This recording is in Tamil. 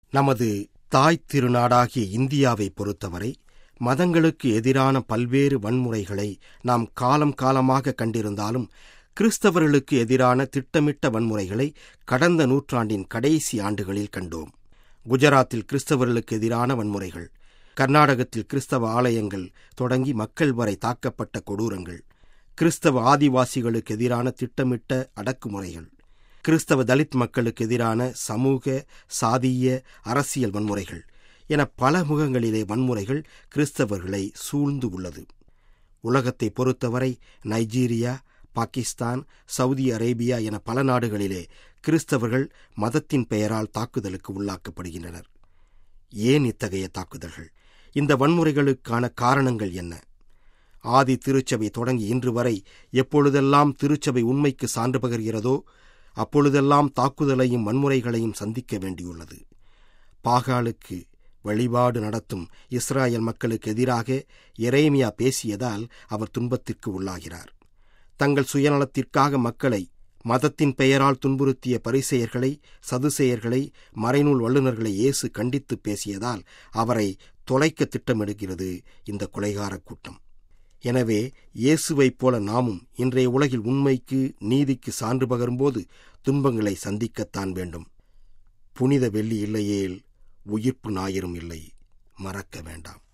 நமது தாய் திருநாடாகிய இந்தியாவை பொறுத்தவரை மதங்களுக்கு எதிரான பல்வேறு வன்முறைகளை நாம் காலம் காலமாக கண்டிருந்தாலும் கிறிஸ்தவர்களுக்கு எதிரான திட்டமிட்ட வன்முறைகளை கடந்த நூற்றாண்டின் கடைசி ஆண்டுகளில் கண்டோம் குஜராத்தில் கிறிஸ்தவர்களுக்கு எதிரான வன்முறைகள் கர்நாடகத்தில் கிறிஸ்தவ ஆலயங்கள் தொடங்கி மக்கள் வரை தாக்கப்பட்ட கொடூரங்கள் கிறிஸ்தவ ஆதிவாசிகளுக்கு எதிரான திட்டமிட்ட அடக்குமுறைகள் கிறிஸ்தவ தலித் மக்களுக்கு எதிரான சமூக சாதிய அரசியல் வன்முறைகள் என பல முகங்களிலே வன்முறைகள் கிறிஸ்தவர்களை சூழ்ந்து உள்ளது உலகத்தை பொறுத்தவரை நைஜீரியா பாகிஸ்தான் சவுதி அரேபியா என பல நாடுகளிலே கிறிஸ்தவர்கள் மதத்தின் பெயரால் தாக்குதலுக்கு உள்ளாக்கப்படுகின்றனர் ஏன் இத்தகைய தாக்குதல்கள் இந்த வன்முறைகளுக்கான காரணங்கள் என்ன ஆதி திருச்சபை தொடங்கி இன்று வரை எப்பொழுதெல்லாம் திருச்சபை உண்மைக்கு சான்று பகர்கிறதோ அப்பொழுதெல்லாம் தாக்குதலையும் வன்முறைகளையும் சந்திக்க வேண்டியுள்ளது பாகாலுக்கு வழிபாடு நடத்தும் இஸ்ராயல் மக்களுக்கு எதிராக எரேமியா பேசியதால் அவர் துன்பத்திற்கு உள்ளாகிறார் தங்கள் சுயநலத்திற்காக மக்களை மதத்தின் பெயரால் துன்புறுத்திய பரிசெயர்களை சதுசெயர்களை மறைநூல் வல்லுநர்களை இயேசு கண்டித்து பேசியதால் அவரை தொலைக்க திட்டமிடுகிறது இந்த கொலைகார கூட்டம் எனவே இயேசுவைப் போல நாமும் இன்றைய உலகில் உண்மைக்கு நீதிக்கு சான்று பகரும்போது துன்பங்களை சந்திக்கத்தான் வேண்டும் புனித வெள்ளி இல்லையேல் உயிர்ப்பு ஞாயிறும் இல்லை மறக்க வேண்டாம்